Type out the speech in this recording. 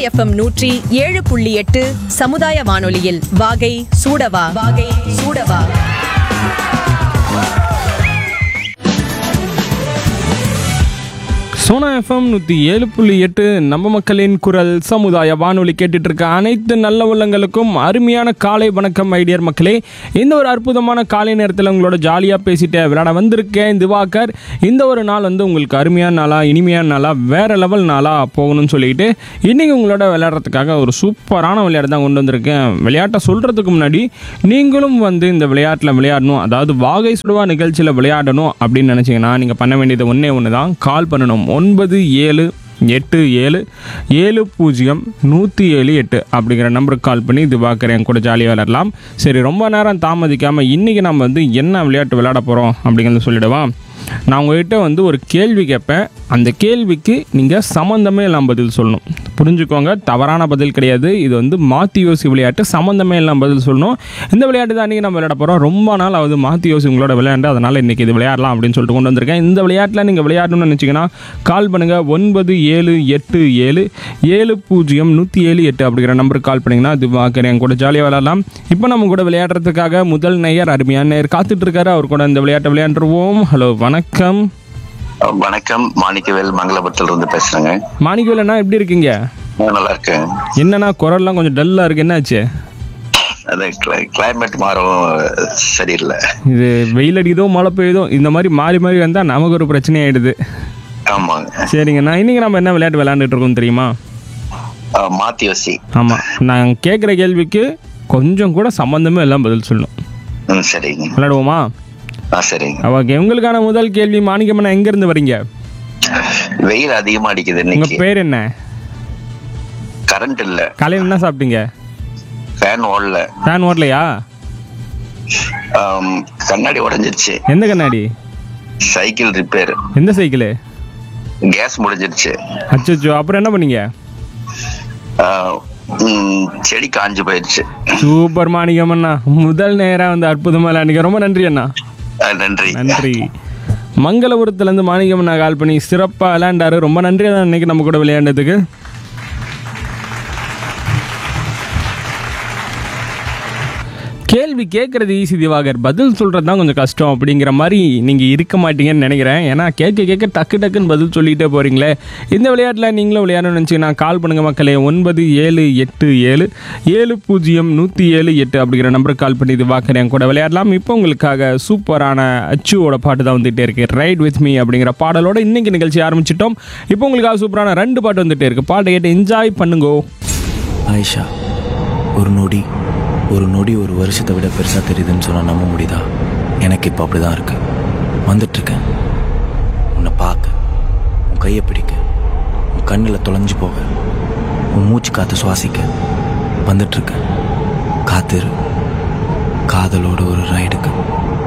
FM நூற்றி ஏழு புள்ளி எட்டு சமுதாய வானொலியில் வாகை சூடவா வாகை சூடவா சோனா எஃப்எம் நூற்றி ஏழு புள்ளி எட்டு நம்ம மக்களின் குரல் சமுதாய வானொலி கேட்டுட்டு இருக்க அனைத்து நல்ல உள்ளங்களுக்கும் அருமையான காலை வணக்கம் ஐடியர் மக்களே இந்த ஒரு அற்புதமான காலை நேரத்தில் உங்களோட ஜாலியாக பேசிட்டு விளையாட வந்திருக்கேன் திவாகர் இந்த ஒரு நாள் வந்து உங்களுக்கு அருமையான நாளாக இனிமையான நாளாக வேற லெவல் நாளாக போகணும்னு சொல்லிட்டு இன்றைக்கி உங்களோட விளையாடுறதுக்காக ஒரு சூப்பரான விளையாட்டு தான் கொண்டு வந்திருக்கேன் விளையாட்டை சொல்கிறதுக்கு முன்னாடி நீங்களும் வந்து இந்த விளையாட்டில் விளையாடணும் அதாவது வாகை சுடுவா நிகழ்ச்சியில் விளையாடணும் அப்படின்னு நினச்சிங்கன்னா நீங்கள் பண்ண வேண்டியது ஒன்றே ஒன்று தான் கால் பண்ணணும் ஒன்பது ஏழு எட்டு ஏழு ஏழு பூஜ்ஜியம் நூற்றி ஏழு எட்டு அப்படிங்கிற நம்பருக்கு கால் பண்ணி இது பார்க்குறேன் கூட ஜாலியாக விளையாடலாம் சரி ரொம்ப நேரம் தாமதிக்காமல் இன்றைக்கி நம்ம வந்து என்ன விளையாட்டு விளையாட போகிறோம் அப்படிங்கிறத சொல்லிடுவா நான் உங்ககிட்ட வந்து ஒரு கேள்வி கேட்பேன் அந்த கேள்விக்கு நீங்கள் சம்மந்தமே இல்லாமல் பதில் சொல்லணும் புரிஞ்சுக்கோங்க தவறான பதில் கிடையாது இது வந்து மாற்றி யோசி விளையாட்டு சம்மந்தமே இல்லாமல் பதில் சொல்லணும் இந்த விளையாட்டு தான் இன்றைக்கி நம்ம விளையாட போகிறோம் ரொம்ப நாள் ஆகுது மாற்றி யோசி உங்களோட விளையாண்டு அதனால் இன்றைக்கி இது விளையாடலாம் அப்படின்னு சொல்லிட்டு கொண்டு வந்திருக்கேன் இந்த விளையாட்டில் நீங்கள் விளையாடணும்னு நினச்சிங்கன்னா கால் பண்ணுங்கள் ஒன்பது ஏழு எட்டு ஏழு ஏழு பூஜ்ஜியம் நூற்றி ஏழு எட்டு அப்படிங்கிற நம்பருக்கு கால் பண்ணிங்கன்னா இது வாக்கிறேன் என் கூட ஜாலியாக விளையாடலாம் இப்போ நம்ம கூட விளையாடுறதுக்காக முதல் நேயர் அருமையான நேயர் காத்துட்டு இருக்காரு அவர் கூட இந்த விளையாட்டை விளையாண்டுருவோம் ஹலோ வணக்கம் வணக்கம் மாணிக்கவேல் மங்களபுரத்துல இருந்து பேசுறேங்க மாணிக்கவேல் அண்ணா எப்படி இருக்கீங்க நான் நல்லா இருக்கேன் என்னண்ணா குரல்லாம் கொஞ்சம் டல்லாக இருக்கு என்னாச்சு அது கிளைமேட் மாறும் சரியில்லை இது வெயில் அடிக்குதோ மழை பெய்யுதோ இந்த மாதிரி மாறி மாறி வந்தால் நமக்கு ஒரு பிரச்சனை ஆயிடுது ஆமாங்க சரிங்கண்ணா இன்றைக்கி நம்ம என்ன விளையாட்டு விளையாண்டுட்டு இருக்கோம் தெரியுமா அஹ், மாத்தி யோசி ஆமாம் நான் கேட்குற கேள்விக்கு கொஞ்சம் கூட சம்மந்தமே எல்லாம் பதில் சொல்லணும் ம் சரிங்க விளையாடுவோமா ஆ சரிங்க ஓகே உங்களுக்கான முதல் கேள்வி மாணிக்கம்மண்ணா எங்கேருந்து வரீங்க வெயில் அதிகமா அடிக்குது உங்கள் இன்னைக்கு பேர் என்ன கரண்ட் இல்ல காலையில் என்ன சாப்பிட்டீங்க ஃபேன் ஓடல ஃபேன் ஓடலையா ஆம், கண்ணாடி உடைஞ்சிருச்சு எந்த கண்ணாடி சைக்கிள் ரிப்பேர் எந்த சைக்கிளு கேஸ் முடிஞ்சிருச்சு அச்சோ அப்புறம் என்ன பண்ணீங்க ஆஹ், ம், செடி காஞ்சு போயிடுச்சு சூப்பர் மாணிக்கம்மண்ணா முதல் நேராக வந்து அற்புதமாக விளையாண்டிங்க ரொம்ப நன்றி அண்ணா அஹ், நன்றி நன்றி மங்களபுரத்துலேருந்து மாணிக்கம்மண்ணா கால் பண்ணி சிறப்பாக விளையாண்டாரு ரொம்ப நன்றி அண்ணா இன்னைக்கு நம்ம கூட விளையாண்டதுக்கு கேள்வி கேட்குறது ஈஸி திவாகர் பதில் சொல்கிறது தான் கொஞ்சம் கஷ்டம் அப்படிங்கிற மாதிரி நீங்கள் இருக்க மாட்டீங்கன்னு நினைக்கிறேன் ஏன்னா கேட்க கேட்க டக்கு டக்குன்னு பதில் சொல்லிகிட்டே போகிறீங்களே இந்த விளையாட்டில் நீங்களும் விளையாடணும்னு நினச்சிங்கன்னா கால் பண்ணுங்கள் மக்களே ஒன்பது ஏழு எட்டு ஏழு ஏழு பூஜ்ஜியம் நூற்றி ஏழு எட்டு அப்படிங்கிற நம்பருக்கு கால் பண்ணி திவாகர் என் கூட விளையாடலாம் இப்போ உங்களுக்காக சூப்பரான அச்சுவோட பாட்டு தான் வந்துகிட்டே இருக்கு ரைட் வித் மீ அப்படிங்கிற பாடலோட இன்னைக்கு நிகழ்ச்சி ஆரம்பிச்சிட்டோம் இப்போ உங்களுக்காக சூப்பரான ரெண்டு பாட்டு வந்துகிட்டே இருக்கு பாட்டை கேட்டு என்ஜாய் பண்ணுங்கோ ஆயிஷா ஒரு நொடி ஒரு நொடி ஒரு வருஷத்தை விட பெருசாக தெரியுதுன்னு சொன்னால் நம்ப முடியுதா எனக்கு இப்போ அப்படி தான் இருக்கு வந்துட்டுருக்கேன் உன்னை பார்க்க உன் கையை பிடிக்க உன் கண்ணில் தொலைஞ்சு போக உன் மூச்சு காற்று சுவாசிக்க வந்துட்டுருக்கேன் காத்திரு காதலோட ஒரு ரைடுக்கு